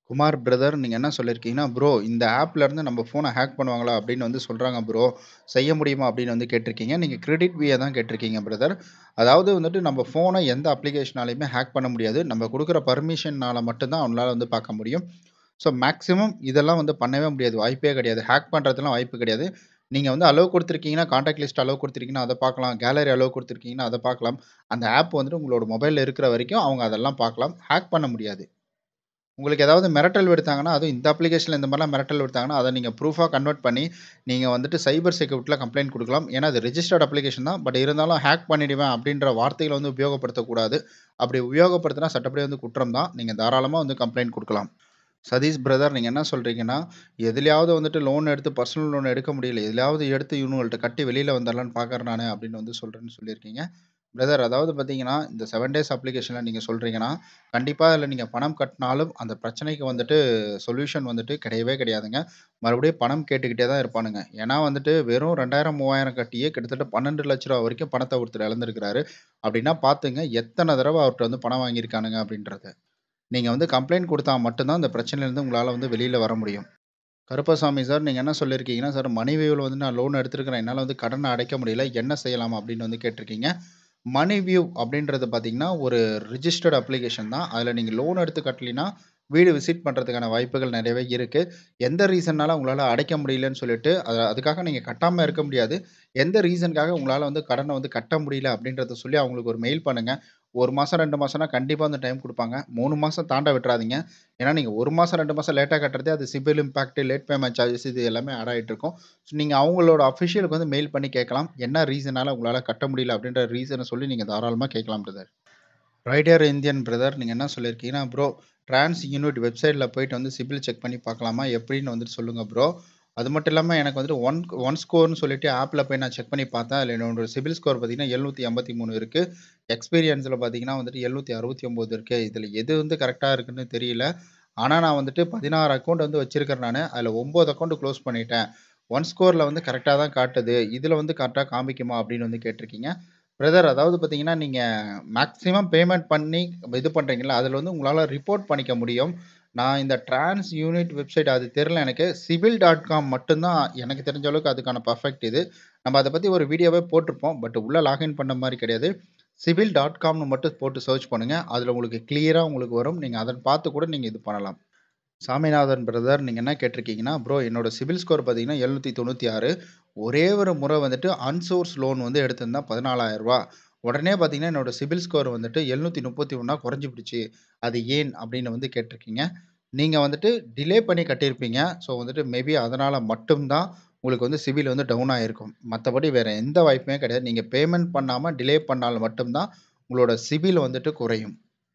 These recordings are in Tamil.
குமார் பிரதர் நீங்க என்ன சொல்லியிருக்கீங்கன்னா, "ப்ரோ இந்த ஆப்ல இருந்து நம்ம ஃபோன ஹேக் பண்ணுவாங்களா?" அப்படின்னு வந்து சொல்றாங்க ப்ரோ. செய்ய முடியுமா? அப்படின்னு வந்து கேட்டிருக்கீங்க. நீங்க கிரெடிட் விய தான் கேட்டிருக்கீங்க பிரதர். அதாவது வந்துட்டு நம்ம ஃபோன எந்த அப்ளிகேஷனாலயுமே ஹேக் பண்ண முடியாது. நம்ம குடுக்குற பெர்மிஷன்னால மட்டும் தான் அவங்களால வந்து பார்க்க முடியும். ஸோ மேக்ஸிமம் இதெல்லாம் வந்து பண்ணவே முடியாது. வாய்ப்பே கிடையாது. ஹேக் பண்றதுலாம் வாய்ப்பு கிடையாது. நீங்க வந்து அலோவ் குடுத்துருக்கீங்கன்னா, கான்டாக்ட் லிஸ்ட் அலோவ் குடுத்துருக்கீங்கன்னா, அத பார்க்கலாம். கேலரி அலோவ் குடுத்துருக்கீங்கன்னா, அத பார்க்கலாம். அந்த ஆப் வந்துட்டு உங்களோட மொபைல்ல இருக்கிற வரைக்கும் அவங்க அதெல்லாம் பார்க்கலாம். ஹேக் பண்ண முடியாது. உங்களுக்கு ஏதாவது மிரட்டல் விடுத்தாங்கன்னா, அதுவும் இந்த அப்ளிகேஷன்ல இந்த மாரிலாம் மிரட்டல் விடுத்தாங்கன்னா, அத நீங்க ப்ரூஃபா கன்வெர்ட் பண்ணி, நீங்க வந்துட்டு சைபர் செக்யூரிட்டில கம்ப்ளைண்ட் குடுக்கலாம். ஏன்னா, அது ரிஜிஸ்டர்ட் அப்ளிகேஷன் தான். பட் இருந்தாலும் ஹேக் பண்ணிடுவேன் அப்படின்ற வார்த்தைகள வந்து உபயோகப்படுத்தக்கூடாது. அப்படி உபயோகப்படுத்தினா சட்டப்படி வந்து குற்றம் தான். நீங்க தாராளமா வந்து கம்ப்ளைண்ட் குடுக்கலாம். சதீஷ் பிரதர் நீங்க என்ன சொல்றீங்கன்னா, "எதுலயாவது வந்துட்டு லோன் எடுத்து பர்சனல் லோன் எடுக்க முடியல. எதுலயாவது எடுத்து இவனுங்கள்ட்ட கட்டி வெளில வந்துரலான்னு பார்க்குறேன் நானு" அப்படின்னு வந்து சொல்றேன்னு சொல்லியிருக்கீங்க. பிரதர் அதாவது பார்த்தீங்கன்னா, இந்த 7 டேஸ் அப்ளிகேஷன்ல நீங்க சொல்றீங்கன்னா, கண்டிப்பா அதில நீங்க பணம் கட்டினாலும் அந்த பிரச்சனைக்கு வந்துட்டு சொல்யூஷன் வந்துட்டு கிடையவே கிடையாதுங்க. மறுபடியும் பணம் கேட்டுக்கிட்டே தான் இருப்பானுங்க. ஏன்னா வந்துட்டு வெறும் 2000, 3000 கட்டியே கிட்டத்தட்ட ரூ. 12,00,000 வரைக்கும் பணத்த ஒருத்தர் இழந்திருக்கிறாரு. அப்படின்னா பார்த்துங்க எத்தன தடவ அவர்ட்ட வந்து பணம் வாங்கியிருக்கானுங்க அப்படின்றத. நீங்க வந்து கம்ப்ளைண்ட் குடுத்தா மட்டும் தான் இந்த பிரச்சனையிலருந்து உங்களால வந்து வெளில வர முடியும். கருப்பசாமி சார் நீங்க என்ன சொல்லியிருக்கீங்கன்னா, "சார் மணி வியூல வந்து நான் லோன் எடுத்திருக்கிறேன். என்னால வந்து கடன அடைக்க முடியல. என்ன செய்யலாம்?" அப்படின்னு வந்து கேட்டிருக்கீங்க. மணி வியூ அப்படின்றது பார்த்தீங்கன்னா, ஒரு ரிஜிஸ்டர்ட் அப்ளிகேஷன் தான். அதில நீங்க லோன் எடுத்து கட்டலினா, வீடு விசிட் பண்றதுக்கான வாய்ப்புகள் நிறையவே இருக்கு. எந்த ரீசன்னால உங்களால அடைக்க முடியலன்னு சொல்லிட்டு, அத அதுக்காக நீங்க கட்டாம இருக்க முடியாது. எந்த ரீசனுக்காக உங்களால வந்து கடன வந்து கட்ட முடியல அப்படின்றத சொல்லி அவங்களுக்கு ஒரு மெயில் பண்ணுங்க. 1 மாசம், 2 மாசம்னா கண்டிப்பா வந்து டைம் குடுப்பாங்க. 3 மாசம் தாண்ட விட்டுறாதீங்க. ஏன்னா, நீங்க 1 மாசம், 2 மாசம் லேட்டா கட்டுறதே அது CIBIL impact, late payment charges இது எல்லாமே ஆட் ஆயிட்டு இருக்கும். ஸோ நீங்க அவங்களோட அஃபிஷியலுக்கு வந்து மெயில் பண்ணி கேட்கலாம். என்ன ரீசனால உங்களால கட்ட முடியல அப்படின்ற ரீசன சொல்லி நீங்க தாராளமா கேட்கலாம் பிரதர். ரைடர் இந்தியன் பிரதர் நீங்க என்ன சொல்லியிருக்கீங்கன்னா, "ப்ரோ டிரான்ஸ் யூனிட் வெப்சைட்ல போயிட்டு வந்து சிபில் செக் பண்ணி பார்க்கலாமா? எப்படின்னு வந்துட்டு சொல்லுங்க ப்ரோ." அது மட்டும் இல்லாம எனக்கு வந்துட்டு ஒன் ஒன் ஸ்கோர்ன்னு சொல்லிட்டு ஆப்ல போய் நான் செக் பண்ணி பார்த்தேன். அதில என்னோட சிபில் ஸ்கோர் பார்த்தீங்கன்னா 783 இருக்கு. எக்ஸ்பீரியன்ஸ்ல பார்த்தீங்கன்னா வந்துட்டு 769 இருக்கு. இதில எது வந்து கரெக்ட்டா இருக்குன்னு தெரியல. ஆனா நான் வந்துட்டு 16 அக்கவுண்ட் வந்து வச்சிருக்கிறேன் நானு. அதில 9 அக்கவுண்ட் குளோஸ் பண்ணிட்டேன். ஒன் ஸ்கோர்ல வந்து கரெக்ட்டா தான் காட்டுது. இதில வந்து கரெக்ட்டா காமிக்குமா? அப்படின்னு வந்து கேட்டிருக்கீங்க. பிரதர் அதாவது பார்த்தீங்கன்னா, நீங்க மேக்ஸிமம் பேமெண்ட் பண்ணி இது பண்றீங்கல்ல, அதில வந்து உங்களால ரிப்போர்ட் பண்ணிக்க முடியும். நான் இந்த டிரான்ஸ் யூனிட் வெப்சைட் அது தெரியல எனக்கு. சிபில் டாட் காம் மட்டும் தான் எனக்கு தெரிஞ்ச அளவுக்கு அதுக்கான பெர்ஃபெக்ட் இது. நம்ம அத பத்தி ஒரு வீடியோவே போட்டிருப்போம். பட் உள்ள லாகின் பண்ண மாரி கிடையாது. சிபில் டாட் காம்னு மட்டும் போட்டு சர்ச் பண்ணுங்க. அதில உங்களுக்கு கிளியரா உங்களுக்கு வரும். நீங்க அத பார்த்து கூட நீங்க இது பண்ணலாம். சாமிநாதன் பிரதர் நீங்க என்ன கேட்டிருக்கீங்கன்னா, "ப்ரோ என்னோட சிபில் ஸ்கோர் பார்த்தீங்கன்னா 796 ஒரே ஒரு முறை வந்துட்டு அன்சோர்ஸ் லோன் வந்து எடுத்திருந்தேன் ரூ. 14,000 உடனே பார்த்தீங்கன்னா, என்னோட சிபில் ஸ்கோர் வந்துட்டு 731 குறைஞ்சு போயிடுச்சு. அது ஏன்?" அப்படின்னு வந்து கேட்டிருக்கீங்க. நீங்க வந்துட்டு டிலே பண்ணி கட்டியிருப்பீங்க. ஸோ வந்துட்டு மேபி அதனால மட்டும் தான் உங்களுக்கு வந்து சிபில் வந்து டவுன் ஆயிருக்கும். மத்தபடி வேற எந்த வாய்ப்புமே கிடையாது. நீங்க பேமெண்ட் பண்ணாம டிலே பண்ணால் மட்டும் தான் உங்களோட சிபில் வந்துட்டு குறையும்.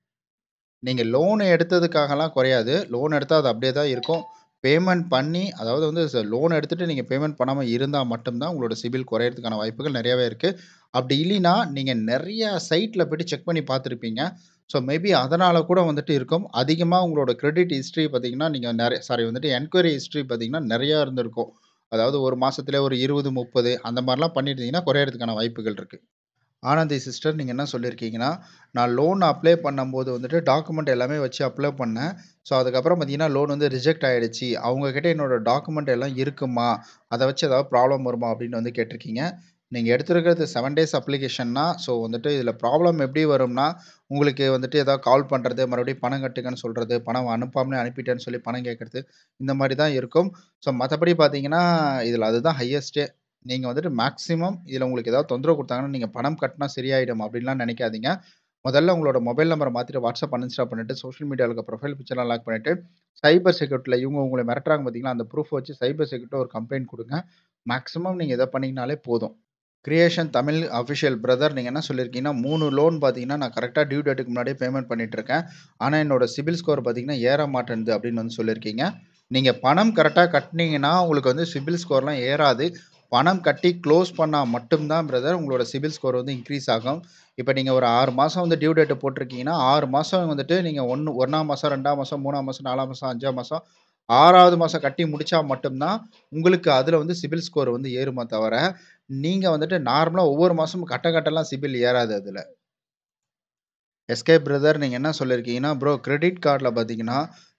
நீங்க லோன் எடுத்ததுக்காகலாம் குறையாது. லோன் எடுத்தா அது அப்படியே தான் இருக்கும். பேமெண்ட் பண்ணி அதாவது வந்து ச லோன் எடுத்துட்டு நீங்க பேமெண்ட் பண்ணாம இருந்தா மட்டும் தான் உங்களோட சிபில் குறையறதுக்கான வாய்ப்புகள் நிறையவே இருக்கு. அப்படி இல்லைனா, நீங்க நெறைய சைட்ல போயிட்டு செக் பண்ணி பார்த்திருப்பீங்க. ஸோ மேபி அதனால கூட வந்துட்டு இருக்கும். அதிகமா உங்களோட கிரெடிட் ஹிஸ்டரி பார்த்தீங்கன்னா, நீங்க நெறைய சாரி வந்துட்டு என்குயரி ஹிஸ்டரி பார்த்தீங்கன்னா, நெறையா இருந்திருக்கும். அதாவது 1 மாசத்திலே ஒரு 20, 30 அந்த மாரிலாம் பண்ணியிருந்தீங்கன்னா, குறையறதுக்கான வாய்ப்புகள் இருக்கு. ஆனந்தி சிஸ்டர் நீங்க என்ன சொல்லியிருக்கீங்கன்னா, "நான் லோன் அப்ளை பண்ணும்போது வந்துட்டு டாக்குமெண்ட் எல்லாமே வச்சு அப்ளை பண்ணேன். ஸோ அதுக்கப்புறம் பார்த்தீங்கன்னா, லோன் வந்து ரிஜெக்ட் ஆயிடுச்சு. அவங்க கிட்ட என்னோட டாக்குமெண்ட் எல்லாம் இருக்குமா? அத வச்சு ஏதாவது ப்ராப்ளம் வருமா?" அப்படின்னு வந்து கேட்டிருக்கீங்க. நீங்க எடுத்திருக்கிறது 7 டேஸ் அப்ளிகேஷன்னா, ஸோ வந்துட்டு இதில ப்ராப்ளம் எப்படி வரும்னா, உங்களுக்கு வந்துட்டு ஏதாவது கால் பண்றது, மறுபடியும் பணம் கட்டுங்கன்னு சொல்றது, பணம் அனுப்பாமலே அனுப்பிட்டேன்னு சொல்லி பணம் கேட்கறது, இந்த மாரி தான் இருக்கும். ஸோ மத்தபடி பார்த்தீங்கன்னா, இதில அதுதான் ஹையஸ்ட்டே. நீங்க வந்துட்டு மேக்ஸிமம் இதில உங்களுக்கு ஏதாவது தொந்தரவு குடுத்தாங்கன்னா, நீங்க பணம் கட்டினா சரியாயிடும் அப்படின்லாம் நெனைக்காதீங்க. முதல்ல உங்களோட மொபைல் நம்பர மாத்திட்டு WhatsApp அன்இன்ஸ்டால் பண்ணிட்டு, சோசியல் மீடியால இருக்க ப்ரொஃபைல் பிக்சர்லாம் லாக் பண்ணிட்டு, சைபர் செக்யூரிட்டில இவங்க உங்கள மிரட்டுறாங்க பார்த்தீங்களா, அந்த ப்ரூஃப் வச்சு சைபர் செக்யூரிட்டில ஒரு கம்ப்ளைண்ட் குடுங்க. மேக்ஸிமம் நீங்க இத பண்ணீங்கனாலே போதும். கிரியேஷன் தமிழ் அஃபிஷியல் பிரதர் நீங்க என்ன சொல்லியிருக்கீங்கன்னா, 3 லோன் பார்த்தீங்கன்னா, நான் கரெக்ட்டா டியூ டேட்டுக்கு முன்னாடியே பேமெண்ட் பண்ணிட்டுருக்கேன். ஆனா என்னோட சிபில் ஸ்கோர் பார்த்தீங்கன்னா, ஏற மாட்டேன்து அப்படின்னு வந்து சொல்லியிருக்கீங்க. நீங்க பணம் கரெக்ட்டா கட்டுனீங்கன்னா, உங்களுக்கு வந்து சிபில் ஸ்கோர்லாம் ஏறாது. பணம் கட்டி குளோஸ் பண்ணா மட்டும் தான் பிரதர் உங்களோட சிபில் ஸ்கோர் வந்து இன்கிரீஸ் ஆகும். இப்ப நீங்க ஒரு 6 மாசம் வந்து டியூ டேட் போட்டிருக்கீங்கன்னா, 6 மாசம் வந்துட்டு நீங்க 1 1ஆம் மாசம், 2ஆம் மாசம், 3ஆம் மாசம், 4ஆம் மாசம், 5ஆம் மாசம், 6வது மாசம் கட்டி முடிச்சா மட்டும் தான் உங்களுக்கு அதில வந்து சிபில் ஸ்கோர் வந்து ஏறுமே தவிர, நீங்க வந்துட்டு நார்மலா ஒவ்வொரு மாசமும் கட்ட கட்டலாம் சிபில் ஏறாது அதில. எஸ்கே பிரதர் நீங்க என்ன சொல்லியிருக்கீங்கன்னா, "ப்ரோ கிரெடிட் கார்ட்ல பார்த்தீங்கன்னா,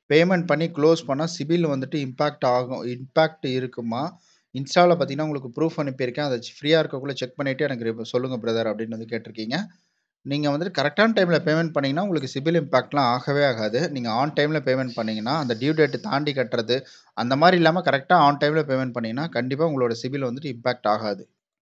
பேமெண்ட் பண்ணி க்ளோஸ் பண்ணா சிபில் வந்துட்டு இம்பாக்ட் ஆகும் இம்பாக்ட் இருக்குமா? இன்ஸ்டால பார்த்தீங்கன்னா, உங்களுக்கு ப்ரூஃப் அனுப்பியிருக்கேன். அத ஃப்ரீயா இருக்கக்குள்ள செக் பண்ணிட்டு எனக்கு ரிப் சொல்லுங்க பிரதர் அப்படின்னு வந்து கேட்டிருக்கீங்க. நீங்க வந்துட்டு கரெக்ட்டான டைம்ல பேமெண்ட் பண்ணீங்கன்னா, உங்களுக்கு சிபில் இம்பாக்ட்லாம் ஆகவே ஆகாது. நீங்க ஆன் டைம்ல பேமெண்ட் பண்ணீங்கன்னா, அந்த டியூ டேட் தாண்டி கட்டுறது, அந்த மாரி இல்லாம கரெக்ட்டா ஆன் டைம்ல பேமெண்ட் பண்ணீங்கன்னா, கண்டிப்பா உங்களோட சிபில் வந்துட்டு இம்பாக்ட் ஆகாது.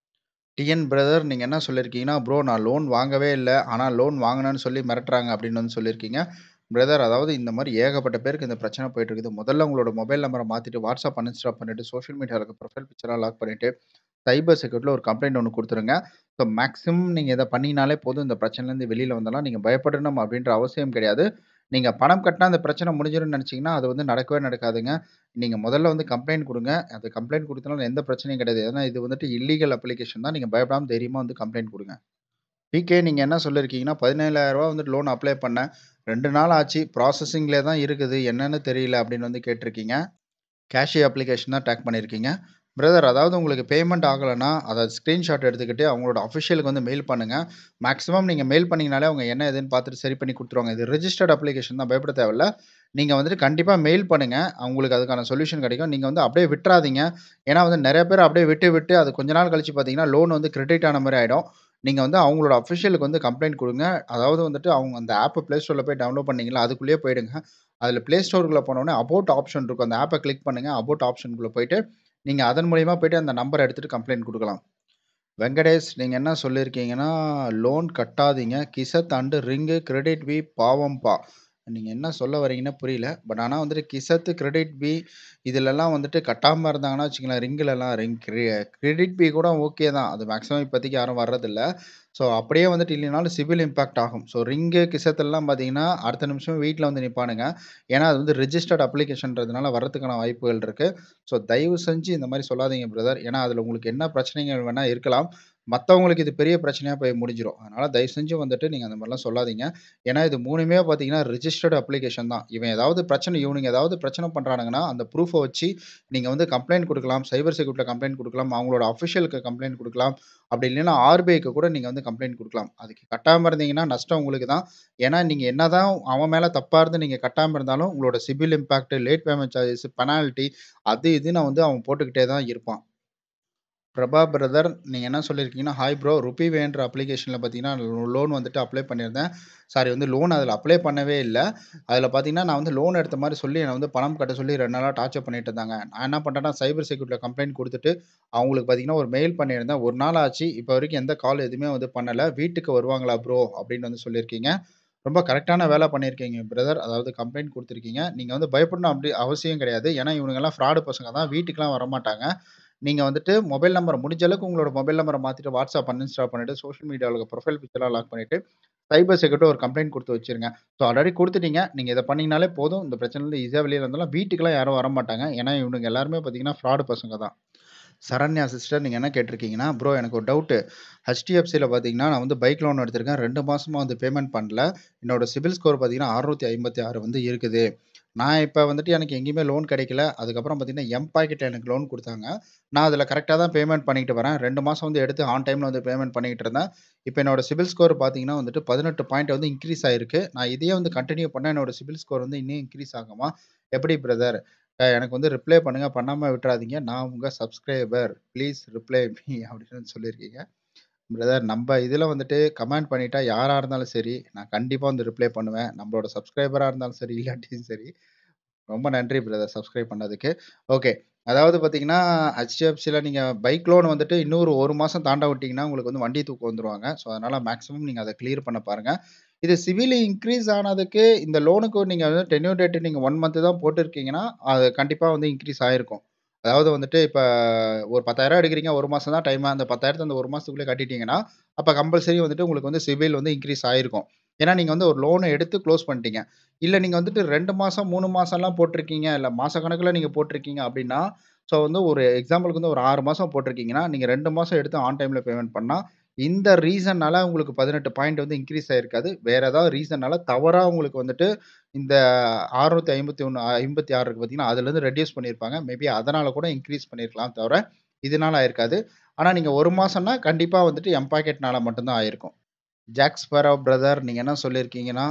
டிஎன் பிரதர் நீங்க என்ன சொல்லியிருக்கீங்கன்னா, ப்ரோ நான் லோன் வாங்கவே இல்ல. ஆனா லோன் வாங்குனேன்னு சொல்லி மிரட்டுறாங்க அப்படின்னு வந்து சொல்லியிருக்கீங்க. பிரதர் அதாவது இந்த மாரி ஏகப்பட்ட பேருக்கு இந்த பிரச்சனை போயிட்டு இருக்குது. முதல்ல உங்களோட மொபைல் நம்பர மாத்திட்டு WhatsApp அன்இன்ஸ்டால் பண்ணிட்டு, சோசியல் மீடியால இருக்க ப்ரொஃபைல் பிக்சர்லாம் லாக் பண்ணிட்டு, சைபர் செக்யூரிட்டில ஒரு கம்ப்ளைண்ட் ஒண்ணு குடுத்துருங்க. ஸோ மேக்ஸிமம் நீங்க இத பண்ணீங்கனாலே போதும். இந்த பிரச்சனையிலேருந்து வெளில வந்துடலாம். நீங்க பயப்படணும் அப்படின்ற அவசியம் கிடையாது. நீங்க பணம் கட்டினா இந்த பிரச்சனை முடிஞ்சிரும்னு நெனச்சீங்கன்னா, அது வந்து நடக்கவே நடக்காதுங்க. நீங்க முதல்ல வந்து கம்ப்ளைண்ட் குடுங்க. அந்த கம்ப்ளைண்ட் குடுத்தனால எந்த பிரச்சனையும் கிடையாது. ஏன்னா இது வந்துட்டு இல்லீகல் அப்ளிகேஷன் தான். நீங்க பயப்படாம தைரியமா வந்து கம்ப்ளைண்ட் குடுங்க. பிகே நீங்க என்ன சொல்லியிருக்கீங்கன்னா, ரூ. 17,000 வந்துட்டு லோன் அப்ளை பண்ணேன். 2 நாள் ஆச்சு. ப்ராசஸிங்லே தான் இருக்குது. என்னன்னு தெரியல அப்படின்னு வந்து கேட்டிருக்கீங்க. கேஷ்யூ அப்ளிகேஷன் தான் டேக் பண்ணியிருக்கீங்க. பிரதர் அதாவது உங்களுக்கு பேமெண்ட் ஆகலன்னா, அத ஸ்கிரீன்ஷாட் எடுத்துக்கிட்டு அவங்களோட அஃபிஷியலுக்கு வந்து மெயில் பண்ணுங்க. மேக்ஸிமம் நீங்க மெயில் பண்ணீங்கனாலே அவங்க என்ன ஏதுன்னு பார்த்துட்டு சரி பண்ணி குடுத்துருவாங்க. இது ரிஜிஸ்டர்ட் அப்ளிகேஷன் தான் பயப்பட தேவையில்ல. நீங்க வந்துட்டு கண்டிப்பா மெயில் பண்ணுங்க. உங்களுக்கு அதுக்கான சொல்யூஷன் கிடைக்கும். நீங்க வந்து அப்படியே விட்றாதீங்க. ஏன்னா வந்து நெறைய பேர் அப்படியே விட்டு, விட்டு அது கொஞ்ச நாள் கழிச்சு பார்த்தீங்கன்னா, லோன் வந்து கிரெடிட் ஆன மாரி ஆயிடும். நீங்க வந்து அவங்களோட அஃபிஷியலுக்கு வந்து கம்ப்ளைண்ட் குடுங்க. அதாவது வந்துட்டு அவங்க அந்த ஆப்ப Play Storeல போய் டவுன்லோட் பண்ணீங்கல்ல, அதுக்குள்ளேயே போயிடுங்க. அதில Play Storeக்குள்ள போனோனே அபௌட் ஆப்ஷன் இருக்கும். அந்த ஆப்ப கிளிக் பண்ணுங்க. அபௌட் ஆப்ஷன்க்குள்ள போயிட்டு, நீங்க அதன் மூலியமா போயிட்டு அந்த நம்பர எடுத்துட்டு கம்ப்ளைண்ட் குடுக்கலாம். வெங்கடேஷ் நீங்க என்ன சொல்லியிருக்கீங்கன்னா, லோன் கட்டாதீங்க. Kissht and Ring KreditBee பாவம்பா. நீங்க என்ன சொல்ல வரீங்கன்னு புரியல. பட் ஆனா வந்துட்டு கிசத், கிரெடிட் வி இதுலலாம் வந்துட்டு கட்டாம இருந்தாங்கன்னா வச்சுக்கங்களேன், ரிங்லலாம் ரிங் கிரெ கிரெடிட் வி கூட ஓகே தான். அது மேக்ஸிமம் இப்போதைக்கு யாரும் வர்றதில்ல. ஸோ அப்படியே வந்துட்டு இல்லைனாலும் சிபில் இம்பாக்ட் ஆகும். ஸோ ரிங்கு, கிசத்துலலாம் பார்த்தீங்கன்னா, அடுத்த நிமிஷம் வீட்ல வந்து நிப்பானுங்க. ஏன்னா அது வந்து ரிஜிஸ்டர்ட் அப்ளிகேஷன்றதுனால வர்றதுக்கான வாய்ப்புகள் இருக்கு. ஸோ தயவு செஞ்சு இந்த மாரி சொல்லாதீங்க பிரதர். ஏன்னா அதில உங்களுக்கு என்ன பிரச்சனைகள் வேணா இருக்கலாம். மத்தவங்களுக்கு இது பெரிய பிரச்சனையா போய் முடிஞ்சிரும். அதனால தயவு செஞ்சு வந்துட்டு நீங்க அந்த மாரிலாம் சொல்லாதீங்க. ஏன்னா இது 3மே பார்த்தீங்கன்னா, ரிஜிஸ்டர்ட் அப்ளிகேஷன் தான். இவன் ஏதாவது பிரச்சனை இவனுங்க ஏதாவது பிரச்சனை பண்றானுங்கன்னா, அந்த ப்ரூஃப வச்சு நீங்க வந்து கம்ப்ளைண்ட் குடுக்கலாம். சைபர் செக்யூரிட்டில கம்ப்ளைண்ட் குடுக்கலாம். அவங்களோட அஃபிஷியலுக்கு கம்ப்ளைண்ட் குடுக்கலாம். அப்படி இல்லைன்னா ஆர்பிஐக்கு கூட நீங்க வந்து கம்ப்ளைண்ட் குடுக்கலாம். அதுக்கு கட்டாம இருந்தீங்கன்னா நஷ்டம் உங்களுக்கு தான். ஏன்னா நீங்க என்னதான் அவன் மேல தப்பா இருந்து நீங்க கட்டாம இருந்தாலும், உங்களோட CIBIL impact, late payment charges, penalty அது இதுன்னு வந்து அவன் போட்டுக்கிட்டே தான் இருப்பான். பிரபா பிரதர் நீங்க என்ன சொல்லியிருக்கீங்கன்னா, ஹாய் ப்ரோ ருபிவேன்ற அப்ளிகேஷன்ல பார்த்தீங்கன்னா, லோன் வந்துட்டு அப்ளை பண்ணியிருந்தேன். சாரி வந்து லோன் அதில அப்ளை பண்ணவே இல்ல. அதில பார்த்தீங்கன்னா, நான் வந்து லோன் எடுத்த மாரி சொல்லி என்ன வந்து பணம் கட்ட சொல்லி 2 நாளா டார்ச்சர் பண்ணிட்டு இருந்தாங்க. நான் என்ன பண்ட்டேன்னா, சைபர் செக்யூரிட்டில கம்ப்ளைண்ட் குடுத்துட்டு, அவங்களுக்கு பார்த்தீங்கன்னா, ஒரு மெயில் பண்ணியிருந்தேன். 1 நாள் ஆச்சு. இப்போ வரைக்கும் எந்த கால் எதுவுமே வந்து பண்ணல. வீட்டுக்கு வருவாங்களா ப்ரோ? அப்படின்னு வந்து சொல்லியிருக்கீங்க. ரொம்ப கரெக்ட்டான வேலை பண்ணியிருக்கீங்க பிரதர். அதாவது கம்ப்ளைண்ட் குடுத்துருக்கீங்க. நீங்க வந்து பயப்படணும் அப்படி அவசியம் கிடையாது. ஏன்னா இவனுங்கலாம் ஃப்ராடு பசங்க தான். வீட்டுக்குலாம் வரமாட்டாங்க. நீங்க வந்துட்டு மொபைல் நம்பர முடிஞ்ச அளவுக்கு உங்களோட மொபைல் நம்பர மாத்திட்டு WhatsApp அன்இன்ஸ்டால் பண்ணிட்டு, சோசியல் மீடியால இருக்க ப்ரொஃபைல் பிக்சர்லாம் லாக் பண்ணிட்டு, சைபர் செக்யூரிட்டி ஒரு கம்ப்ளைண்ட் குடுத்து வச்சுருங்க. ஸோ ஆல்ரெடி குடுத்துட்டீங்க. நீங்க இத பண்ணீங்கனாலே போதும். இந்த பிரச்சனையிலருந்து ஈஸியா வெளில வந்துடலாம். வீட்டுக்குலாம் யாரும் வரமாட்டாங்க. ஏன்னா இவனுங்க எல்லாருமே பார்த்தீங்கன்னா, ஃப்ராடு பசங்க தான். சரண்யா சிஸ்டர் நீங்க என்ன கேட்டிருக்கீங்கன்னா, ப்ரோ எனக்கு ஒரு டவுட்டு. HDFCல பார்த்தீங்கன்னா, நான் வந்து பைக் லோன் எடுத்திருக்கேன். 2 மாசமா வந்து பேமெண்ட் பண்ணல. என்னோட சிபில் ஸ்கோர் பார்த்தீங்கன்னா, 656 வந்து இருக்குது. நான் இப்ப வந்துட்டு எனக்கு எங்கேயுமே லோன் கிடைக்கல. அதுக்கப்புறம் பார்த்தீங்கன்னா, எம் பாக்கெட்ல எனக்கு லோன் குடுத்தாங்க. நான் அதில கரெக்ட்டா தான் பேமெண்ட் பண்ணிட்டு வரேன். 2 மாசம் வந்து எடுத்து ஆன் டைம்ல வந்து பேமெண்ட் பண்ணிக்கிட்டு இருந்தேன். இப்ப என்னோட சிபில் ஸ்கோர் பார்த்தீங்கன்னா வந்துட்டு 18 பாயிண்ட் வந்து இன்கிரீஸ் ஆயிருக்கு. நான் இதையே வந்து கன்டின்யூ பண்ணா என்னோட சிபில் ஸ்கோர் வந்து இன்னும் இன்கிரீஸ் ஆகுமா? எப்படி பிரதர்? அ எனக்கு வந்து ரிப்ளை பண்ணுங்க. பண்ணாம விட்றாதீங்க. நான் உங்க சப்ஸ்கிரைபர். ப்ளீஸ் ரிப்ளை மீ அப்படின்னு வந்து சொல்லியிருக்கீங்க. பிரதர் நம்ப இதில வந்துட்டு கமெண்ட் பண்ணிட்டா யாரா இருந்தாலும் சரி, நான் கண்டிப்பா வந்து ரிப்ளை பண்ணுவேன். நம்மளோட சப்ஸ்கிரைபரா இருந்தாலும் சரி, இல்லாட்டியும் சரி. ரொம்ப நன்றி பிரதர் சப்ஸ்கிரைப் பண்ணதுக்கு. ஓகே. அதாவது பார்த்தீங்கன்னா, HDFCல நீங்க பைக் லோன் வந்துட்டு இன்னொரு 1 மாசம் தாண்ட விட்டீங்கன்னா, உங்களுக்கு வந்து வண்டி தூக்க வந்துருவாங்க. ஸோ அதனால மேக்ஸிமம் நீங்க அத கிளியர் பண்ண பாருங்க. இது சிபில் இன்கிரீஸ் ஆனதுக்கு இந்த லோனுக்கு நீங்க வந்து டென்யூர் டேட் நீங்க 1 மந்த் தான் போட்டிருக்கீங்கன்னா, அது கண்டிப்பா வந்து இன்கிரீஸ் ஆயிருக்கும். அதாவது வந்துட்டு இப்ப ஒரு 10,000 எடுக்கிறீங்க. 1 மாசம் தான் டைம். அந்த 10,000த்த அந்த 1 மாசத்துக்குள்ளே கட்டிட்டீங்கன்னா, அப்ப கம்பல்சரி வந்துட்டு உங்களுக்கு வந்து சிபில் வந்து இன்கிரீஸ் ஆயிருக்கும். ஏன்னா நீங்க வந்து ஒரு லோன எடுத்து குளோஸ் பண்ணிட்டீங்க. இல்ல நீங்க வந்துட்டு 2 மாசம், 3 மாசம்லாம் போட்டிருக்கீங்க. இல்ல மாசக்கணக்குல நீங்க போட்டிருக்கீங்க அப்படின்னா, ஸோ வந்து ஒரு எக்ஸாம்பிளுக்கு வந்து ஒரு 6 மாசம் போட்டிருக்கீங்கன்னா, நீங்க 2 மாசம் எடுத்து ஆன் டைம்ல பேமெண்ட் பண்ணா, இந்த ரீசன்னால உங்களுக்கு 18 பாயிண்ட் வந்து இன்கிரீஸ் ஆயிருக்காது. வேற ஏதாவது ரீசன்னால தவறா உங்களுக்கு வந்துட்டு இந்த 651 56 இருக்கு பார்த்தீங்கன்னா, அதுலருந்து ரெட்யூஸ் பண்ணியிருப்பாங்க. மேபி அதனால கூட இன்கிரீஸ் பண்ணியிருக்கலாம் தவிர, இதனால ஆயிருக்காது. ஆனா நீங்க 1 மாசம்னா கண்டிப்பா வந்துட்டு எம் பாக்கெட்னால மட்டும் தான் ஆயிருக்கும். ஜாக் ஸ்பேரோ பிரதர் நீங்க என்ன சொல்லியிருக்கீங்கன்னா,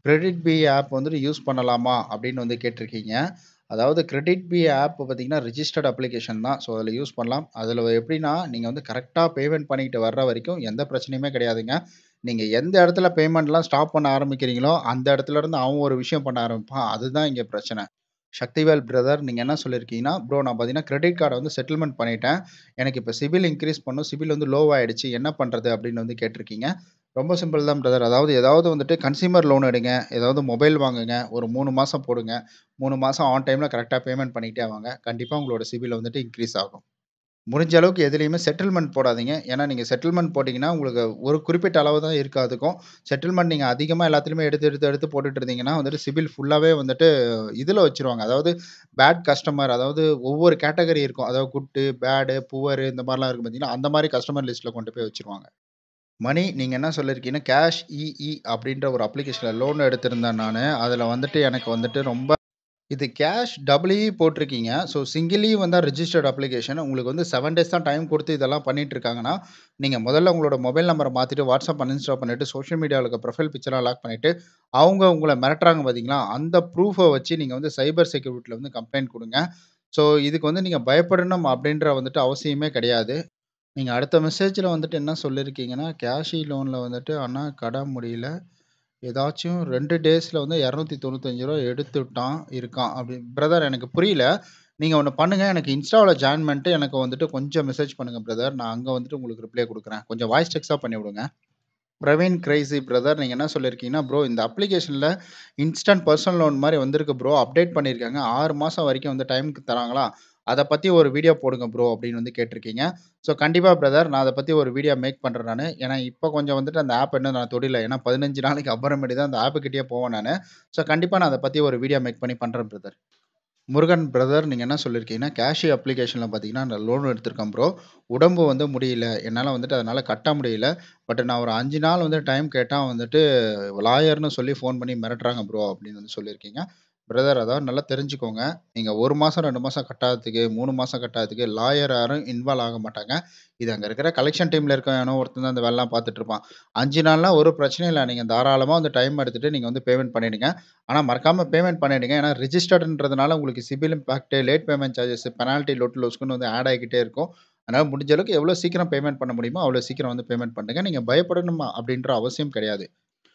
கிரெடிட் பி ஆப் வந்துட்டு யூஸ் பண்ணலாமா? அப்படின்னு வந்து கேட்டிருக்கீங்க. அதாவது கிரெடிட் பி ஆப் பார்த்தீங்கன்னா, ரிஜிஸ்டர்ட் அப்ளிகேஷன் தான். ஸோ, அதில யூஸ் பண்ணலாம். அதில எப்படின்னா, நீங்க வந்து கரெக்ட்டா பேமெண்ட் பண்ணிட்டு வர்ற வரைக்கும் எந்த பிரச்சனையுமே கிடையாதுங்க. நீங்க எந்த இடத்துல பேமெண்ட்லாம் ஸ்டாப் பண்ண ஆரம்பிக்கிறீங்களோ, அந்த இடத்துலருந்து அவன் ஒரு விஷயம் பண்ண ஆரம்பிப்பான். அதுதான் இங்க பிரச்சனை. சக்திவேல் பிரதர் நீங்க என்ன சொல்லியிருக்கீங்கன்னா, ப்ரோ நான் பார்த்தீங்கன்னா, கிரெடிட் கார்ட வந்து செட்டில்மென்ட் பண்ணிட்டேன். எனக்கு இப்ப சிபில் இன்கிரீஸ் பண்ணும். சிபில் வந்து லோ ஆயிடுச்சு. என்ன பண்றது? அப்படின்னு வந்து கேட்டிருக்கீங்க. ரொம்ப சிம்பிள் தான் பிரதர். அதாவது ஏதாவது வந்துட்டு கன்சியூமர் லோன் எடுங்க. ஏதாவது மொபைல் வாங்குங்க. ஒரு 3 மாசம் போடுங்க. 3 மாசம் ஆன் டைம்ல கரெக்ட்டா பேமெண்ட் பண்ணிட்டே வாங்க. கண்டிப்பா உங்களோட சிபில் வந்துட்டு இன்கிரீஸ் ஆகும். முடிஞ்ச அளவுக்கு எதுலயுமே செட்டில்மென்ட் போடாதீங்க. ஏன்னா, நீங்க செட்டில்மென்ட் போட்டீங்கன்னா, உங்களுக்கு ஒரு குறிப்பிட்ட அளவு தான் இருக்கு அதுக்கும். செட்டில்மென்ட் நீங்க அதிகமா எல்லாத்துலயுமே எடுத்து, எடுத்து, எடுத்து போட்டுட்டு இருந்தீங்கன்னா, வந்துட்டு சிபில் ஃபுல்லாவே வந்துட்டு இதுல வச்சுருவாங்க. அதாவது பேட் கஸ்டமர் அதாவது ஒவ்வொரு கேட்டகரி இருக்கும். அதாவது குட்டு, பேடு, புவரு இந்த மாரிலாம் இருக்கும் பார்த்தீங்களா, அந்த மாரி கஸ்டமர் லிஸ்ட்ல கொண்டு போய் வச்சுருவாங்க. மணி நீங்க என்ன சொல்லியிருக்கீங்கன்னா, கேஷ் இஇ அப்படின்ற ஒரு அப்ளிகேஷன்ல லோன் எடுத்திருந்தேன் நானு. அதில வந்துட்டு எனக்கு வந்துட்டு ரொம்ப இது கேஷ் டபிள்இ போட்டிருக்கீங்க. ஸோ, சிங்கிள் இ வந்தா ரிஜிஸ்டர்ட் அப்ளிகேஷன். உங்களுக்கு வந்து 7 டேஸ் தான் டைம் குடுத்து இதெல்லாம் பண்ணிட்டு இருக்காங்கன்னா, நீங்க முதல்ல உங்களோட மொபைல் நம்பர மாத்திட்டு WhatsApp அன்இன்ஸ்டால் பண்ணிட்டு, சோசியல் மீடியால இருக்க ப்ரொஃபைல் பிக்சர்லாம் லாக் பண்ணிட்டு, அவங்க உங்கள மிரட்டுறாங்க பார்த்தீங்களா, அந்த ப்ரூஃப வச்சு நீங்க வந்து சைபர் செக்யூரிட்டில வந்து கம்ப்ளைண்ட் குடுங்க. ஸோ, இதுக்கு வந்து நீங்க பயப்படணும் அப்படின்ற வந்துட்டு அவசியமே கிடையாது. நீங்க அடுத்த மெசேஜ்ல வந்துட்டு என்ன சொல்லியிருக்கீங்கன்னா, கேஷ் இ லோன்ல வந்துட்டு அண்ணா கட முடியல. ஏதாச்சும் 2 டேஸ்ல வந்து ரூ. 295 எடுத்துட்டான் இருக்கான் அப்படி பிரதர் எனக்கு புரியல. நீங்க ஒண்ணு பண்ணுங்க. எனக்கு இன்ஸ்டால ஜாயின் பண்ணிட்டு எனக்கு வந்துட்டு கொஞ்சம் மெசேஜ் பண்ணுங்க பிரதர். நான் அங்க வந்துட்டு உங்களுக்கு ரிப்ளை குடுக்குறேன். கொஞ்சம் வாய்ஸ் டெக்ஸ்ட்டா பண்ணி விடுங்க. பிரவீன் கிரேசி பிரதர் நீங்க என்ன சொல்லியிருக்கீங்கன்னா, ப்ரோ இந்த அப்ளிகேஷன்ல இன்ஸ்டன்ட் பெர்சனல் லோன் மாரி வந்திருக்கு ப்ரோ. அப்டேட் பண்ணியிருக்காங்க. 6 மாசம் வரைக்கும் வந்து டைம்க்கு தராங்களா? அத பத்தி ஒரு வீடியோ போடுங்க ப்ரோ அப்படின்னு வந்து கேட்டிருக்கீங்க. ஸோ, கண்டிப்பா பிரதர் நான் அத பத்தி ஒரு வீடியோ மேக் பண்றேன் நானு. ஏன்னா, இப்ப கொஞ்சம் வந்துட்டு அந்த ஆப் இன்னும் நான் தொடல. ஏன்னா 15 நாளைக்கு அப்புறமேட்டு தான் அந்த ஆப் கிட்டயே போவேன் நானு. ஸோ, கண்டிப்பா நான் அத பத்தி ஒரு வீடியோ மேக் பண்ணி பண்றேன் பிரதர். முருகன் பிரதர் நீங்க என்ன சொல்லியிருக்கீங்கன்னா, கேஷ் அப்ளிகேஷன்ல பார்த்தீங்கன்னா, நான் லோன் எடுத்திருக்கேன் ப்ரோ. உடம்பு வந்து முடியல. என்னால வந்துட்டு அதனால கட்ட முடியல. பட் நான் ஒரு 5 நாள் வந்து டைம் கேட்டா வந்துட்டு லாயர்ன்னு சொல்லி ஃபோன் பண்ணி மிரட்டுறாங்க ப்ரோ அப்படின்னு வந்து சொல்லியிருக்கீங்க. பிரதர் அதாவது நல்லா தெரிஞ்சுக்கோங்க. நீங்க 1 மாசம், 2 மாசம் கட்டாததுக்கு, 3 மாசம் கட்டாததுக்கு லாயர் யாரும் இன்வால்வ் ஆக மாட்டாங்க. இது அங்க இருக்கிற கலெக்ஷன் டீம்ல இருக்க எவனோ ஒருத்தன் தான் இந்த வேலைலாம் பார்த்துட்டு இருப்பான். 5 நாள்லாம் ஒரு பிரச்சனையும் இல்ல. நீங்க தாராளமா வந்து டைம் எடுத்துட்டு நீங்க வந்து பேமெண்ட் பண்ணிடுங்க. ஆனா மறக்காம பேமெண்ட் பண்ணிடுங்க. ஏன்னா ரிஜிஸ்டர்ட்ன்றதுனால உங்களுக்கு CIBIL impact, late payment charges, penalty, லொட்டு லொஸ்க்குன்னு வந்து ஆட் ஆகிக்கிட்டே இருக்கும். அதனால முடிஞ்ச அளவுக்கு எவ்வளோ சீக்கிரம் பேமெண்ட் பண்ண முடியுமோ, அவ்வளோ சீக்கிரம் வந்து பேமெண்ட் பண்ணுங்க. நீங்க பயப்படணுமா அப்படின்ற அவசியம் கிடையாது.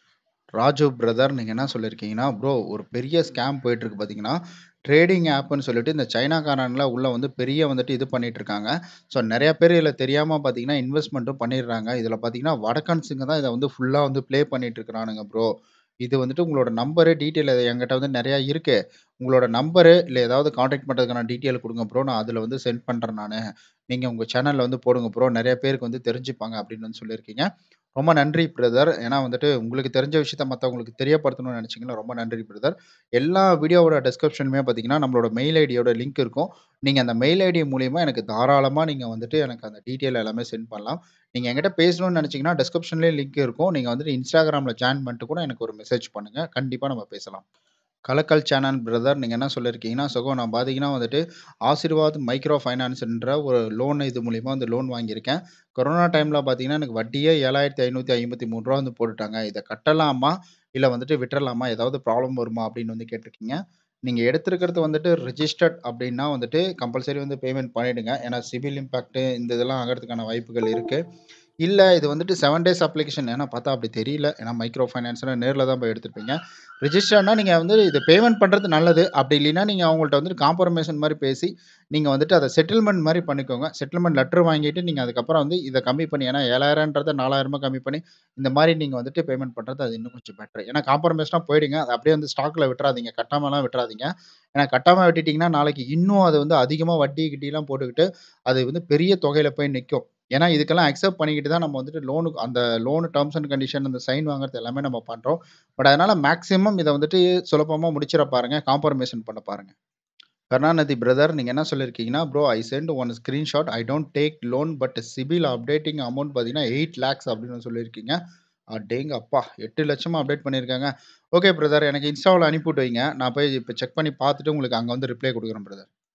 ராஜு பிரதர் நீங்க என்ன சொல்லியிருக்கீங்கன்னா, ப்ரோ ஒரு பெரிய ஸ்கேம் போயிட்டுருக்கு பார்த்தீங்கன்னா, ட்ரேடிங் ஆப்ன்னு சொல்லிட்டு இந்த சைனாக்காரன்லாம் உள்ள வந்து பெரிய வந்துட்டு இது பண்ணிட்டு இருக்காங்க. ஸோ, நெறைய பேர் இதில தெரியாம பார்த்தீங்கன்னா, இன்வெஸ்ட்மென்ட்டும் பண்ணிடுறாங்க. இதில பார்த்தீங்கன்னா, வடக்கன்ஸுங்க தான் இத வந்து ஃபுல்லா வந்து ப்ளே பண்ணிட்டு இருக்கிறானுங்க ப்ரோ. இது வந்துட்டு உங்களோட நம்பரு, டீட்டெயில் என்கிட்ட வந்து நெறையா இருக்கு. உங்களோட நம்பரு இல்ல ஏதாவது கான்டாக்ட் பண்றதுக்கான டீட்டெயில் குடுங்க ப்ரோ. நான் அதில வந்து சென்ட் பண்றேன் நானு. நீங்க உங்க சேனல்ல வந்து போடுங்க ப்ரோ. நெறைய பேருக்கு வந்து தெரிஞ்சுப்பாங்க அப்படின்னு வந்து சொல்லியிருக்கீங்க. ரொம்ப நன்றி பிரதர். ஏன்னா வந்துட்டு உங்களுக்கு தெரிஞ்ச விஷயத்த மத்தவங்களுக்கு தெரியப்படுத்தணும்னு நெனச்சீங்கன்னா, ரொம்ப நன்றி பிரதர். எல்லா வீடியோவோட டிஸ்கிரிப்ஷன்லயுமே பார்த்தீங்கன்னா, நம்மளோட மெயில் ஐடியோட லிங்க் இருக்கும். நீங்க அந்த மெயில் ஐடி மூலியமா எனக்கு தாராளமா நீங்க வந்துட்டு எனக்கு அந்த டீட்டெயில் எல்லாமே சென்ட் பண்ணலாம். நீங்க என்கிட்ட பேசணும்னு நெனச்சீங்கன்னா, டிஸ்கிரிப்ஷன்லயும் லிங்க் இருக்கும். நீங்க வந்துட்டு Instagramல ஜாயின் பண்ணிட்டு கூட எனக்கு ஒரு மெசேஜ் பண்ணுங்க. கண்டிப்பா நம்ம பேசலாம். கலக்கல் சேனல் பிரதர் நீங்க என்ன சொல்லியிருக்கீங்கன்னா, சகோ நான் பார்த்தீங்கன்னா வந்துட்டு, ஆசீர்வாத் மைக்ரோ ஃபைனான்ஸ்ன்ற ஒரு லோன் இது மூலியமா வந்து லோன் வாங்கியிருக்கேன். கொரோனா டைம்ல பார்த்தீங்கன்னா, எனக்கு வட்டியே ரூ. 7,553 வந்து போட்டுட்டாங்க. இத கட்டலாமா? இல்ல வந்துட்டு விட்டுறலாமா? ஏதாவது ப்ராப்ளம் வருமா? அப்படின்னு வந்து கேட்டிருக்கீங்க. நீங்க எடுத்திருக்கிறது வந்துட்டு ரிஜிஸ்டர்ட் அப்படின்னா வந்துட்டு கம்பல்சரி வந்து பேமெண்ட் பண்ணிடுங்க. ஏன்னா சிபில் இம்பாக்ட் இந்த இதெல்லாம் ஆகறதுக்கான வாய்ப்புகள் இருக்கு. இல்ல இது வந்துட்டு 7 டேஸ் அப்ளிகேஷன் ஏன்னா பார்த்தா அப்படி தெரியல. ஏன்னா மைக்ரோ ஃபைனான்ஸ்னா நேர்ல தான் போய் எடுத்திருப்பீங்க. ரிஜிஸ்டர்ட்னா நீங்க வந்து இத பேமெண்ட் பண்றது நல்லது. அப்படி இல்லைன்னா நீங்க அவங்கள்ட்ட வந்துட்டு காம்ப்ரமைசேஷன் மாரி பேசி, நீங்க வந்துட்டு அத செட்டில்மென்ட் மாரி பண்ணிக்கோங்க. செட்டில்மென்ட் லெட்டர் வாங்கிட்டு நீங்க அதுக்கப்புறம் வந்து இத கம்மி பண்ணி ஏன்னா 7,000ன்றத ரூ. 4,000 கம்மி பண்ணி, இந்த மாரி நீங்க வந்துட்டு பேமெண்ட் பண்றது அது இன்னும் கொஞ்சம் பெட்டர். ஏன்னா காம்ப்ரமைஸ்னா போயிடுங்க. அத அப்படியே வந்து ஸ்டாக்ல விட்டுறாதீங்க. கட்டாமலாம் விட்டுறாதீங்க. ஏன்னா கட்டாம விட்டுட்டீங்கன்னா, நாளைக்கு இன்னும் அது வந்து அதிகமா வட்டி கிட்டிலாம் போட்டுக்கிட்டு, அது வந்து பெரிய தொகையில போய் நிக்கும். ஏன்னா இதுக்கெல்லாம் அக்செப்ட் பண்ணிக்கிட்டு தான் நம்ம வந்துட்டு லோனுக்கு அந்த லோன் டெர்ம்ஸ் அண்ட் கண்டிஷன் அந்த சைன் வாங்குறது எல்லாமே நம்ம பண்றோம். பட் அதனால மேக்ஸிமம் இத வந்துட்டு சுலபமா முடிச்சிட பாருங்க. காம்ப்ரமைசேஷன் பண்ண பாருங்க. கருணாநிதி பிரதர் நீங்க என்ன சொல்லியிருக்கீங்கன்னா, bro I sent one screenshot. I don't take loan but CIBIL updating amount பார்த்தீங்கன்னா, 8 லேக்ஸ் அப்படின்னு சொல்லியிருக்கீங்க. அடேங்கப்பா! 8 லட்சமா அப்டேட் பண்ணியிருக்காங்க. ஓகே பிரதர் எனக்கு இன்ஸ்டால அனுப்பிவிட்டு வைங்க. நான் போய் இப்ப செக் பண்ணி பார்த்துட்டு உங்களுக்கு அங்க வந்து ரிப்ளை குடுக்குறேன் பிரதர்.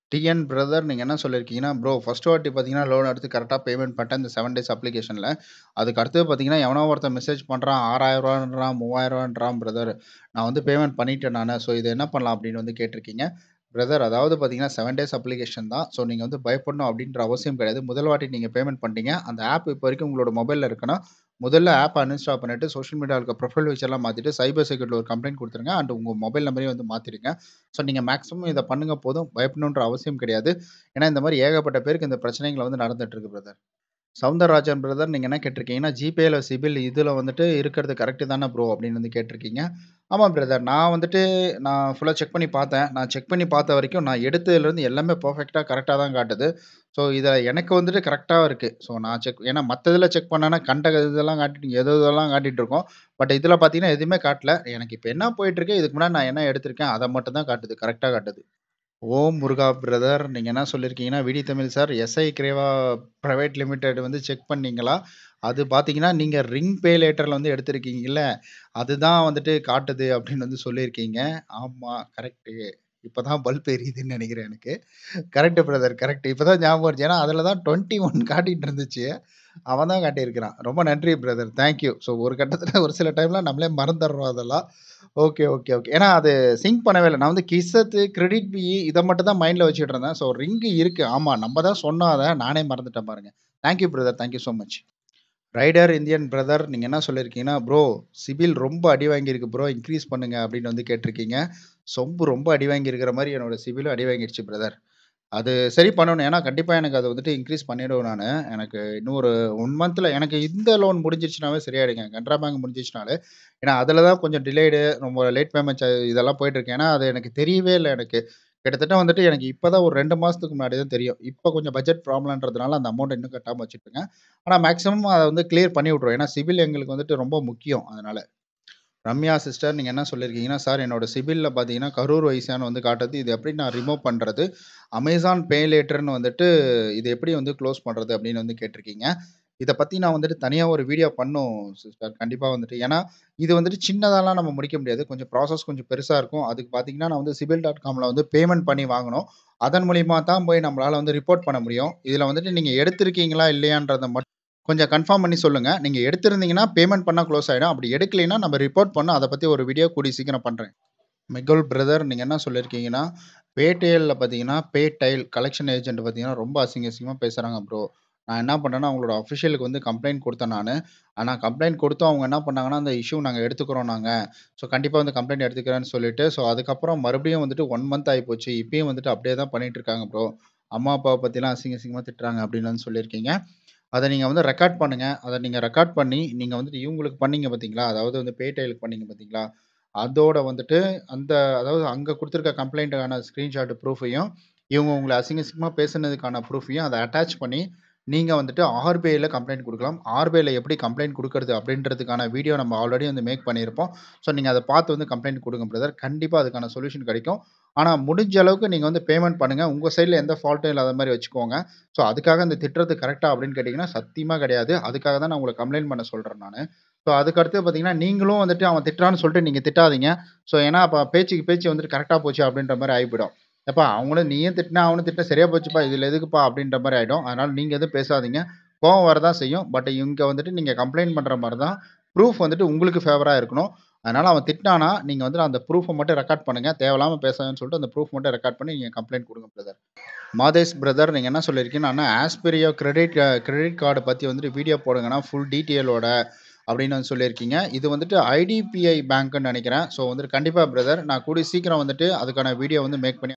டிஎன் பிரதர் நீங்க என்ன சொல்லியிருக்கீங்கன்னா, ப்ரோ ஃபர்ஸ்ட் வாட்டி பார்த்தீங்கன்னா, லோன் எடுத்து கரெக்ட்டா பேமெண்ட் பண்ணிட்டேன் இந்த 7 டேஸ் அப்ளிகேஷன்ல. அதுக்கு அடுத்தது பார்த்தீங்கன்னா, எவனோ ஒருத்தன் மெசேஜ் பண்றான் ரூ. 6000ன்றான், ரூ. 3000ன்றான் பிரதர். நான் வந்து பேமெண்ட் பண்ணிட்டேன் நானு. ஸோ இத என்ன பண்ணலாம் அப்படின்னு வந்து கேட்டிருக்கீங்க. பிரதர் அதாவது பார்த்தீங்கன்னா, 7 டேஸ் அப்ளிகேஷன் தான். ஸோ நீங்க வந்து பயப்படணும் அப்படின்ற அவசியம் கிடையாது. முதல் வாட்டி நீங்க பேமெண்ட் பண்ணிட்டீங்க. அந்த ஆப் இப்போ வரைக்கும் உங்களோட மொபைல்ல இருக்குன்னா, முதல்ல ஆப்ப அன்இன்ஸ்டால் பண்ணிட்டு, சோசியல் மீடியால இருக்க ப்ரொஃபைல் பிக்சர்லாம் மாத்திட்டு, சைபர் செக்யூரிட்டில ஒரு கம்ப்ளைண்ட் குடுத்துருங்க. அண்ட் உங்க மொபைல் நம்பரையும் வந்து மாத்திருங்க. ஸோ நீங்க மேக்ஸிமம் இத பண்ணுங்க போதும். பயப்படணுன்ற அவசியம் கிடையாது. ஏன்னா இந்த மாரி ஏகப்பட்ட பேருக்கு இந்த பிரச்சனைகள் வந்து நடந்துட்டு இருக்கு பிரதர். சவுந்தரராஜன் பிரதர் நீங்க என்ன கேட்டிருக்கீங்கன்னா, ஜிபேல சிபில் இதுல வந்துட்டு இருக்கிறது கரெக்ட் தானே ப்ரோ அப்படின்னு வந்து கேட்டிருக்கீங்க. ஆமா பிரதர். நான் வந்துட்டு நான் ஃபுல்லா செக் பண்ணி பார்த்தேன். நான் செக் பண்ணி பார்த்த வரைக்கும் நான் எடுத்ததுலருந்து எல்லாமே பெர்ஃபெக்ட்டா கரெக்ட்டா தான் காட்டுது. ஸோ இத எனக்கு வந்துட்டு கரெக்ட்டா இருக்கு. ஸோ நான் செக் ஏன்னா மத்த இதுல செக் பண்ணேன்னா கண்ட இதெல்லாம் காட்டிட்டு எது எதெல்லாம் காட்டிட்டு இருக்கும். பட் இதுல பார்த்தீங்கன்னா, எதுவுமே காட்டல. எனக்கு இப்ப என்ன போயிட்டு இருக்கு, இதுக்கு முன்னாடி நான் என்ன எடுத்திருக்கேன், அத மட்டும் தான் காட்டுது. கரெக்ட்டா காட்டுது. ஓம் முருகா பிரதர் நீங்க என்ன சொல்லியிருக்கீங்கன்னா, VD Tamil sir SI Creva private limited வந்து செக் பண்ணீங்களா? அது பார்த்தீங்கன்னா, நீங்க ரிங் பே லேட்டர்ல வந்து எடுத்திருக்கீங்கல்ல, அதுதான் வந்துட்டு காட்டுது அப்படின்னு வந்து சொல்லியிருக்கீங்க. ஆமா கரெக்ட்டு. இப்ப தான் பல்ப் எரியுதுன்னு நெனைக்கிறேன் எனக்கு. Correct brother correct. இப்ப தான் ஞாபகம் வந்துச்சு. ஏன்னா அதுல தான் 21 காட்டிட்டு இருந்துச்சு. அவன் தான் காட்டியிருக்கிறான். ரொம்ப நன்றி பிரதர். Thank you. ஸோ ஒரு கட்டத்துல ஒரு சில டைம்ல நம்மளே மறந்துர்றோம் அதெல்லாம். Okay, okay, okay. ஏன்னா அது சிங்க் பண்ணவே இல்ல. நான் வந்து கிஸ்ஸத்து, கிரெடிட் பி இத மட்டும் தான் மைண்ட்ல வச்சுட்டு இருந்தேன். ஸோ ரிங் இருக்கு. ஆமா நம்ம தான் சொன்னோம் அத. நானே மறந்துட்டேன் பாருங்க. Thank you brother. Thank you so much. Rider Indian brother நீங்க என்ன சொல்லியிருக்கீங்கன்னா, ப்ரோ சிபில் ரொம்ப அடி வாங்கியிருக்கு ப்ரோ. இன்கிரீஸ் பண்ணுங்க அப்படின்னு வந்து கேட்டிருக்கீங்க. சொம்பு ரொம்ப அடி வாங்கியிருக்கிற மாரி என்னோட சிபிலும் அடி வாங்கிடுச்சு பிரதர். அது சரி பண்ணணும். ஏன்னா கண்டிப்பா எனக்கு அத வந்துட்டு இன்கிரீஸ் பண்ணிடுவேன் நானு. எனக்கு இன்னும் ஒரு 1 மந்த்ல எனக்கு இந்த லோன் முடிஞ்சிருச்சுனாவே சரியாயிடுங்க. கனரா பேங்க் முடிஞ்சிருச்சுனாலே. ஏன்னா அதுல தான் கொஞ்சம் டிலேய்டு ரொம்ப லேட் பேமெண்ட் சார்ஜ் இதெல்லாம் போயிட்டு இருக்கு. ஏன்னா அது எனக்கு தெரியவே இல்ல எனக்கு. கிட்டத்தட்ட வந்துட்டு எனக்கு இப்ப தான் ஒரு 2 மாசத்துக்கு முன்னாடி தான் தெரியும். இப்ப கொஞ்சம் பட்ஜெட் ப்ராப்ளம்ன்றதுனால அந்த அமௌண்ட் இன்னும் கட்டாம வச்சுட்டுருக்கேன். ஆனா மேக்ஸிமம் அத வந்து கிளியர் பண்ணி விட்டுருவேன். ஏன்னா சிபில் எங்களுக்கு வந்துட்டு ரொம்ப முக்கியம் அதனால. ரம்யா சிஸ்டர் நீங்க என்ன சொல்லியிருக்கீங்கன்னா, சார் என்னோட சிபில்ல பார்த்தீங்கன்னா, கரூர் வைஸ்யான்னு வந்து காட்டுது. இது எப்படி நான் ரிமூவ் பண்றது? அமேசான் பே லேட்டர்ன்னு வந்துட்டு இது எப்படி வந்து குளோஸ் பண்றது? அப்படின்னு வந்து கேட்டிருக்கீங்க. இத பத்தி நான் வந்துட்டு தனியா ஒரு வீடியோ பண்ணணும் சிஸ்டர். கண்டிப்பா வந்துட்டு. ஏன்னா இது வந்துட்டு சின்னதாலாம் நம்ம முடிக்க முடியாது. கொஞ்சம் ப்ராசஸ் கொஞ்சம் பெருசா இருக்கும். அதுக்கு பார்த்தீங்கன்னா, நான் வந்து சிபில் டாட் காம்ல வந்து பேமெண்ட் பண்ணி வாங்கணும். அதன் மூலியமா தான் போய் நம்மளால வந்து ரிப்போர்ட் பண்ண முடியும். இதுல வந்துட்டு நீங்க எடுத்திருக்கீங்களா இல்லையான்றத மட்டும் கொஞ்சம் கன்ஃபார்ம் பண்ணி சொல்லுங்க. நீங்க எடுத்திருந்தீங்கன்னா பேமெண்ட் பண்ணா குளோஸ் ஆயிடும். அப்படி எடுக்கலைன்னா நம்ம ரிப்போர்ட் பண்ணணும். அத பத்தி ஒரு வீடியோ கூடிய சீக்கிரம் பண்றேன். மெகுல் பிரதர் நீங்க என்ன சொல்லியிருக்கீங்கன்னா, பேடிஎல்ல பார்த்தீங்கன்னா, பேடைல் கலெக்ஷன் ஏஜென்ட் பார்த்தீங்கன்னா, ரொம்ப அசிங்க அசிங்கமா பேசுறாங்க ப்ரோ. நான் என்ன பண்ணேன்னா, அவங்களோட அஃபிஷியலுக்கு வந்து கம்ப்ளைண்ட் குடுத்தேன் நானு. ஆனா கம்ப்ளைண்ட் குடுத்தும் அவங்க என்ன பண்ணாங்கன்னா, அந்த இஷ்யூ நாங்க எடுத்துக்கிறோம் நாங்க. ஸோ கண்டிப்பா வந்து கம்ப்ளைண்ட் எடுத்துக்கிறேன்னு சொல்லிட்டு, ஸோ அதுக்கப்புறம் மறுபடியும் வந்துட்டு 1 மந்த் ஆயிப்போச்சு. இப்பயும் வந்துட்டு அப்படியே தான் பண்ணிட்டு இருக்காங்க ப்ரோ. அம்மா, அப்பாவ பத்திலாம் அசிங்க அசிங்கமா திட்டுறாங்க அப்படின்னு வந்து சொல்லியிருக்கீங்க. அத நீங்க வந்து ரெக்கார்ட் பண்ணுங்க. அத நீங்க ரெக்கார்ட் பண்ணி, நீங்க வந்துட்டு இவங்களுக்கு பண்ணீங்க பார்த்தீங்களா? அதாவது வந்து பேடைலுக்கு பண்ணீங்க பார்த்தீங்களா? அதோட வந்துட்டு அந்த அதாவது அங்க குடுத்திருக்க கம்ப்ளைண்ட்டுக்கான ஸ்கிரீன்ஷாட் ப்ரூஃபையும், இவங்க உங்கள அசிங்க அசிங்கமா பேசுனதுக்கான ப்ரூஃபையும் அத அட்டாச் பண்ணி, நீங்க வந்துட்டு ஆர்பிஐல கம்ப்ளைண்ட் குடுக்கலாம். ஆர்பிஐல எப்படி கம்ப்ளைண்ட் குடுக்கறது அப்படின்றதுக்கான வீடியோ நம்ம ஆல்ரெடி வந்து மேக் பண்ணியிருப்போம். ஸோ நீங்க அத பார்த்து வந்து கம்ப்ளைண்ட் குடுங்க பிரதர். கண்டிப்பா அதுக்கான சொல்யூஷன் கிடைக்கும். ஆனா முடிஞ்ச அளவுக்கு நீங்க வந்து பேமெண்ட் பண்ணுங்க. உங்க சைட்ல எந்த ஃபால்ட்டும் இல்லாத மாரி வச்சுக்கோங்க. ஸோ அதுக்காக இந்த திட்டுறது கரெக்ட்டா அப்படின்னு கேட்டீங்கன்னா, சத்தியமா கிடையாது. அதுக்காக தான் நான் உங்கள கம்ப்ளைண்ட் பண்ண சொல்றேன் நானு. ஸோ அதுக்கு அடுத்து பார்த்தீங்கன்னா, நீங்களும் வந்துட்டு அவன் திட்டுறான்னு சொல்லிட்டு நீங்க திட்டாதீங்க. ஸோ ஏன்னா அப்ப பேச்சுக்கு பேச்சு வந்துட்டு கரெக்ட்டா போச்சு அப்படின்ற மாரி ஆயிப்போயிடும். எப்பா அவங்களும் நீயும் திட்டுன, அவனும் திட்டுன சரியா போச்சுப்பா. இதுல எதுக்குப்பா அப்படின்ற மாரி ஆயிடும். அதனால நீங்க எதுவும் பேசாதீங்க. கோவம் வரதான் செய்யும். பட் இங்க வந்துட்டு நீங்க கம்ப்ளைண்ட் பண்ற மாரி தான் ப்ரூஃப் வந்துட்டு உங்களுக்கு ஃபேவரா இருக்கணும். அதனால அவன் திட்டுனானா, நீங்க வந்துட்டு அந்த ப்ரூஃப மட்டும் ரெக்கார்ட் பண்ணுங்க. தேவையில்லாம பேசாதன்னு சொல்லிட்டு அந்த ப்ரூஃப் மட்டும் ரெக்கார்ட் பண்ணி நீங்க கம்ப்ளைண்ட் குடுங்க பிரதர். மாதேஷ் பிரதர் நீங்க என்ன சொல்லியிருக்கீங்கன்னா, அண்ணா ஆஸ்பிரியோ கிரெடிட் கிரெடிட் கார்ட பத்தி வந்துட்டு வீடியோ போடுங்கண்ணா ஃபுல் டீட்டெயிலோட அப்படின்னு வந்து சொல்லியிருக்கீங்க. இது வந்துட்டு ஐடிபிஐ பேங்க்ன்னு நெனைக்கிறேன். ஸோ வந்துட்டு கண்டிப்பா பிரதர் நான் கூடிய சீக்கிரம் வந்துட்டு அதுக்கான வீடியோ வந்து மேக் பண்ணி